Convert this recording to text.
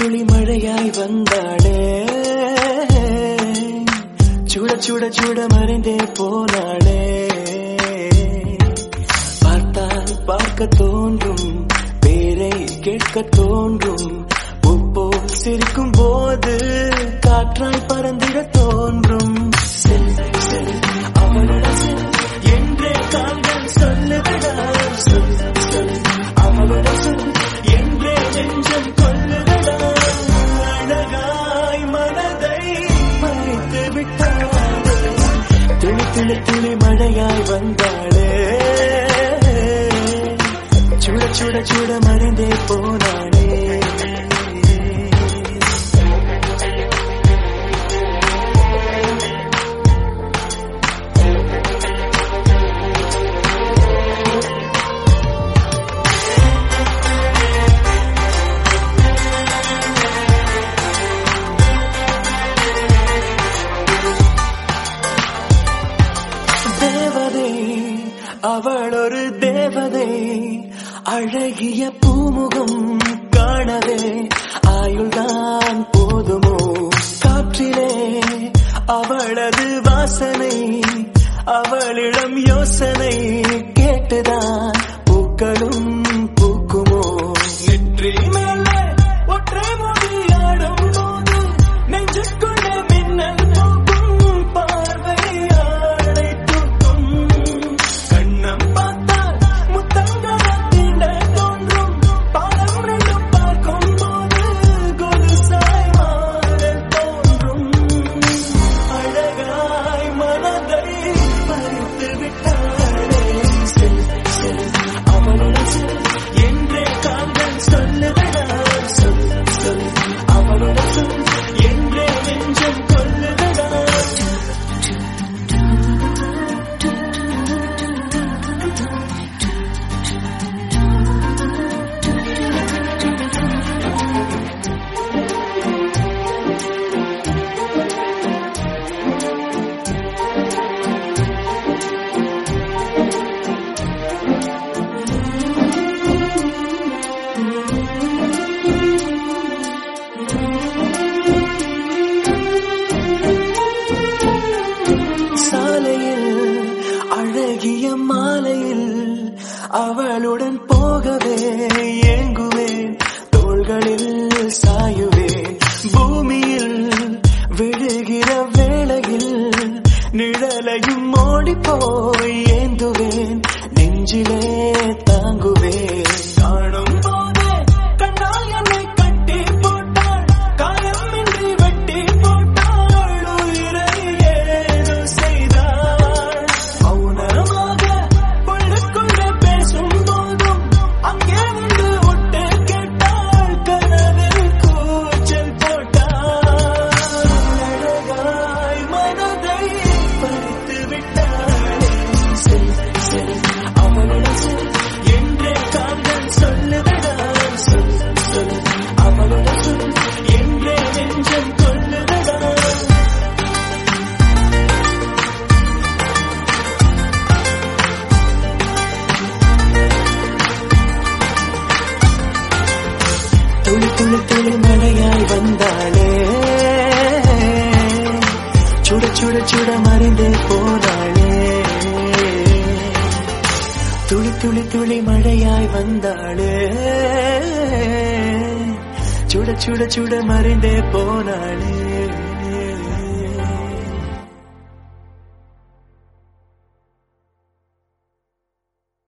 துளி மழையாய் வந்தாளே சுட சுட சுட மறைந்தே போனாளே பார்த்தால் பார்க்க தோன்றும் பேரை கேட்க தோன்றும் உப்போல் சிரிக்கும் போது காற்றாய் பறந்திட தோன்றும் செல் செல் அவளோட செல் என்றே கால்கள் சொல்லுதடா சொல் சொல் அவளோட சொல் என்றே நெஞ்சம் கொல்லுதடா அழகாய் மனதை மறைத்து விட்டாளே துளி துளி துளி மழையாய் வந்தாளே சுட சுட சுட மறைந்தே போனாளே தேவதை அவள் ஒரு தேவதை அழகிய பூமுகம் காணவே ஆயுள்தான் போதுமோ காற்றிலே அவளது வாசனை அவளிடம் யோசனை கேட்டுதான் பூக்களும் பூக்குமோ நெற்றி மேலே ஒற்றை மொழியாடும் போது நெஞ்சுக்குள்ள மின்னல் போகும் பார்வையாடை தூக்கும் கண்ணம் பார்த்தால் முத்தங்கத்திட தோன்றும் பாடம் ரெண்டும் பார்க்கும் போது கொலுசாய் மாற தோன்றும் அழகாய் மனதை பறித்து விட்டாளே செல் செல் அவளோட செல் என்றே கால்கள் சொல்லுதடா சொல் சொல் அவளோட சொல் என்றே நெஞ்சம் கொல்லுதடா சாலையில் அழகிய மாலையில் அவளுடன் போகவே ஏங்குவேன் தோள்களில் சாயுவேன் பூமியில் விழுகிற வேளையில் நிழலையும் ஓடி போய் ஏந்துவேன் நெஞ்சிலே தாங்குவேன் காணும் போதே கண்ணால் என்னை கட்டி போட்டாள் காயமின்றி வெட்டி போட்டாள் உயிரை ஏதோ செய்தாள் மௌனமாக உள்ளுக்குள்ளே பேசும் போதும் அங்கே வந்து விட்டு கேட்டாள் கனவில் கூச்சல் போட்டாள் அழகாய் மனதை பறித்து விட்டாளே செல் செல் அவளோட செல் என்றே கால்கள் சொல்லுதடா சொல் சொல் அவளோட சொல் என்றே நெஞ்சம் கொல்லுதடா துளி துளி துளி மழையாய் வந்தாளே சுட சுட சுட மறைந்தே போனாளே துளி துளி துளி மழையாய் வந்தாளே சுட சுட சுட மறைந்தே போனாளே